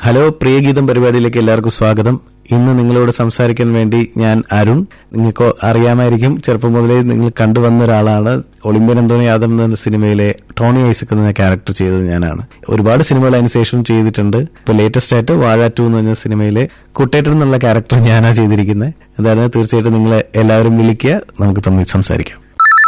Hello പ്രിയഗീതം പരിപാടിയിലേക്ക് എല്ലാവർക്കും സ്വാഗതം ഇന്ന് നിങ്ങളോട് സംസാരിക്കാൻ വേണ്ടി ഞാൻ അരുൺ നിങ്ങൾക്ക് അറിയാമായിരിക്കും ചെറുപ്പം മുതലേ നിങ്ങൾ കണ്ടുവന്ന ഒരാളാണ് ഒളിമ്പ്യൻ അന്തോണി യാദവ് എന്ന സിനിമയിലെ ടോണി ഐസക് എന്ന ക്യാരക്ടർ ചെയ്തത് ഞാനാണ് ഒരുപാട് സിനിമകൾ അതിന് ശേഷം ചെയ്തിട്ടുണ്ട് ഇപ്പൊ ലേറ്റസ്റ്റ് ആയിട്ട് വാഴ ടു എന്ന് പറഞ്ഞ സിനിമയിലെ കുട്ടേട്ടൻ എന്നുള്ള ക്യാരക്ടർ ഞാനാ ചെയ്തിരിക്കുന്നത് അതായത് തീർച്ചയായിട്ടും നിങ്ങളെ എല്ലാവരും വിളിക്കുക നമുക്ക് തമ്മിൽ സംസാരിക്കാം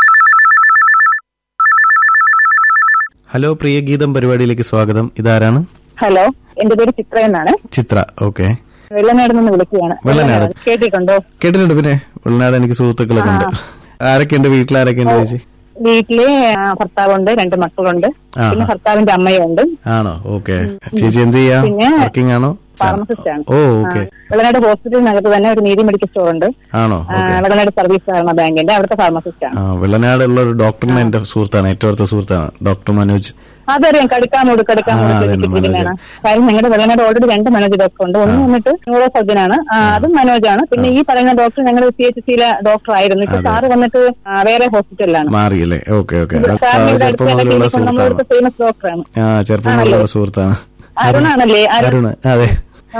ഹലോ പ്രിയഗീതം പരിപാടിയിലേക്ക് സ്വാഗതം ഇതാരാണ് ഹലോ എന്റെ പേര് ചിത്ര എന്നാണ് ചിത്ര ഓക്കെ വെള്ളനാട് നിന്ന് വിളിക്കുകയാണ് വെള്ളനാട്. കേട്ടിട്ടുണ്ടോ കേട്ടിട്ടുണ്ട് പിന്നെ ഉൾനാട് എനിക്ക് സുഹൃത്തുക്കളൊക്കെ ഉണ്ട് ആരൊക്കെയുണ്ട് വീട്ടിൽ ആരൊക്കെയുണ്ട് ചേച്ചി വീട്ടില് ആ, ഭർത്താവുണ്ട് രണ്ട് മക്കളുണ്ട് ആഹാ. പിന്നെ ഭർത്താവിന്റെ അമ്മയുണ്ട് ആണോ ഓക്കെ ചേച്ചി എന്ത് ചെയ്യാ പിന്നെ വർക്കിംഗ് ആണോ ഫാർമസിസ്റ്റ് ആണ് ഓ ഓക്കെ ആ, വെള്ളനാട് ഹോസ്പിറ്റലിനകത്ത് തന്നെ ഒരു നീതി മെഡിക്കൽ സ്റ്റോർ ഉണ്ട് ആണോ ആ, ഓക്കെ വെള്ളനാട് സർവീസ് സഹകരണ ബാങ്കിന്റെ അവിടുത്തെ ഫാർമസിസ്റ്റ് ആണ് ആ വെള്ളനാടുള്ള ഒരു ഡോക്ടറിന് എന്റെ സുഹൃത്താണ് ഏറ്റവും അടുത്ത സുഹൃത്താണ് ഡോക്ടർ മനോജ് അതറിയാം കടുക്കാമൂട് കടുക്കാമൂട് ആ, അതെ, ക്ലിനിക്കിലാണ് കാര്യം ഞങ്ങളുടെ വെള്ളനാട് ഓൾറെഡി രണ്ട് മനോജ് ഡോക്ടർ ഉണ്ട് ഒന്ന് വന്നിട്ട് ന്യൂറോ സർജനാണ് ആ, അതും മനോജാണ് പിന്നെ ഈ പറയുന്ന ഡോക്ടർ ഞങ്ങളുടെ സി എച്ച് സിയിലെ ഡോക്ടർ ആയിരുന്നു ഇപ്പൊ സാറ് വന്നിട്ട് ആ, വേറെ ഹോസ്പിറ്റലിലാണ് മാറിയല്ലേ ഓക്കെ ഓക്കെ സാറിന് ഇവിടെ ചെറുപ്പം അടുത്ത് മുതലുള്ള ക്ലിനിക്കുണ്ട്. നമ്മുടെ സുഹൃത്താണ് അടുത്ത് ഫേമസ് ഡോക്ടറാണ് ആ ചെറുപ്പം മുതലുള്ള സുഹൃത്താണ് അരുണാണല്ലേ അരുൺ അരുണ് അതെ ഓ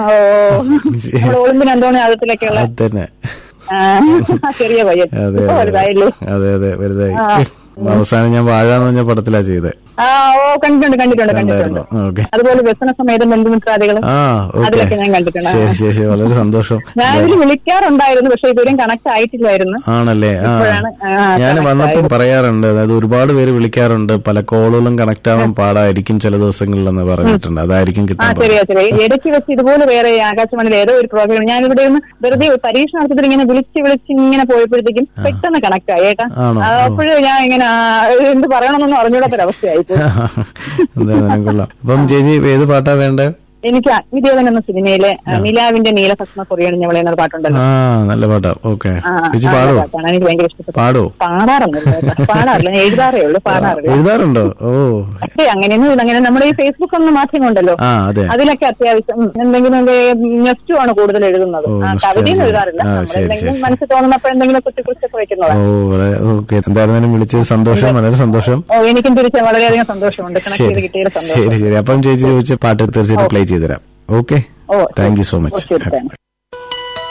നമ്മുടെ ഒളിമ്പിന് അന്തോണി ആദത്തിലേക്കുള്ള അത് തന്നെ ആ, ചെറിയ പയ്യൻ അതെ ഇപ്പൊ വലുതായില്ലേ അതെ അതെ വലുതായി ആ. അവസാനം ഞാൻ വാഴ എന്ന് പറഞ്ഞ പടത്തിലാ ചെയ്തേ ആ ഓ കണ്ടിട്ടുണ്ട് കണ്ടിട്ടുണ്ട് കണ്ടിട്ടുണ്ട് കണ്ടായിരുന്നോ ഓക്കെ അതുപോലെ വ്യസന സമേതം ബന്ധുമിത്രാദികളും ആ ഓക്കെ അതിലൊക്കെ ഞാൻ കണ്ടിട്ടുണ്ട് ശരി ശരി ശരി വളരെ സന്തോഷം ഞാൻ ഇതിൽ വിളിക്കാറുണ്ടായിരുന്നു പക്ഷെ ഇതുവരെയും കണക്ട് ആയിട്ടില്ലായിരുന്നു ആണല്ലേ ആ ഇപ്പോഴാണ്, ആ, ഞാൻ connect വന്നപ്പം പറയാറുണ്ട് അതായത് ഒരുപാട് പേര് വിളിക്കാറുണ്ട് പല കോളുകളും കണക്ട് ആവാൻ പാടായിരിക്കും ചില ദിവസങ്ങളിലെന്ന് പറഞ്ഞിട്ടുണ്ട് അതായിരിക്കും ആ കിട്ടാൻ ശരിയാ ശരി ഇടയ്ക്ക് വെച്ച് ഇതുപോലെ വേറെ ആകാശവാണിയിൽ ഏതോ ഒരു പ്രോഗ്രാം ഞാൻ ഇവിടെ നിന്ന് വെറുതെ പരീക്ഷ നടത്തിയിട്ട് ഇങ്ങനെ വിളിച്ച് വിളിച്ച് ഇങ്ങനെ പോയപ്പോഴത്തേക്കും പെട്ടെന്ന് കണക്ട് ആയി ഏട്ടാ ആണോ? അപ്പോഴും ഞാൻ ഇങ്ങനെ ആ, എന്ത് പറയണമെന്നൊന്നും അറിഞ്ഞൂടാത്തൊരവസ്ഥയായി പോയി. എന്തായാലും കൊള്ളാം അപ്പം ചേച്ചി ഏത് പാട്ടാ വേണ്ടേ എനിക്ക് അഗ്നിദേവൻ എന്ന സിനിമയിലെ ആ, നിലാവിന്റെ നീലഭസ്മ കൊറിയണിഞ്ഞ വിളയുന്ന ഒരു പാട്ടുണ്ടല്ലോ ആ നല്ല പാട്ടാ ഓക്കെ ആ, ചേച്ചി ആ പാടോ പാട്ടാണ് എനിക്ക് ഭയങ്കര ഇഷ്ടപ്പെട്ടു പാടോ പാടാറൊന്നുമില്ല കേട്ടോ. പാടാറില്ല ഞാൻ എഴുതാറേ ഉള്ളൂ പാടാറില്ല എഴുതാറുണ്ടോ ഓ പക്ഷേ അങ്ങനെയൊന്നും ഇല്ല. അങ്ങനെ നമ്മുടെ ഈ ഫേസ്ബുക്ക് എന്ന മാധ്യമം ഉണ്ടല്ലോ ആ അതെ അതിലൊക്കെ അത്യാവശ്യം എന്തെങ്കിലും നെസ്റ്റു ആണ് കൂടുതൽ എഴുതുന്നത് ഓ, ആ, നെസ്റ്റ് കവിതയും ആണ്. എഴുതാറില്ല ആ, നമ്മൾ ശരി, എന്തെങ്കിലും ശരി. മനസ്സിൽ തോന്നുന്നപ്പോൾ എന്തെങ്കിലും കുത്തി കുറിച്ചൊക്കെ വെക്കുന്നതാണ് ഓ ഓക്കെ എന്തായിരുന്നാലും വിളിച്ചത് സന്തോഷം വളരെ സന്തോഷം ഓ എനിക്കും തിരിച്ച് വളരെയധികം സന്തോഷമുണ്ട് കണക്ട് ചെയ്ത് ശരി കിട്ടിയതിൽ സന്തോഷം ശരി ശരി അപ്പം ചേച്ചി ചോദിച്ച പാട്ട് തീർച്ചയായിട്ടും പ്ലേ ചെയ്തുതരാം okay oh thank you so oh, much ശരി താങ്ക്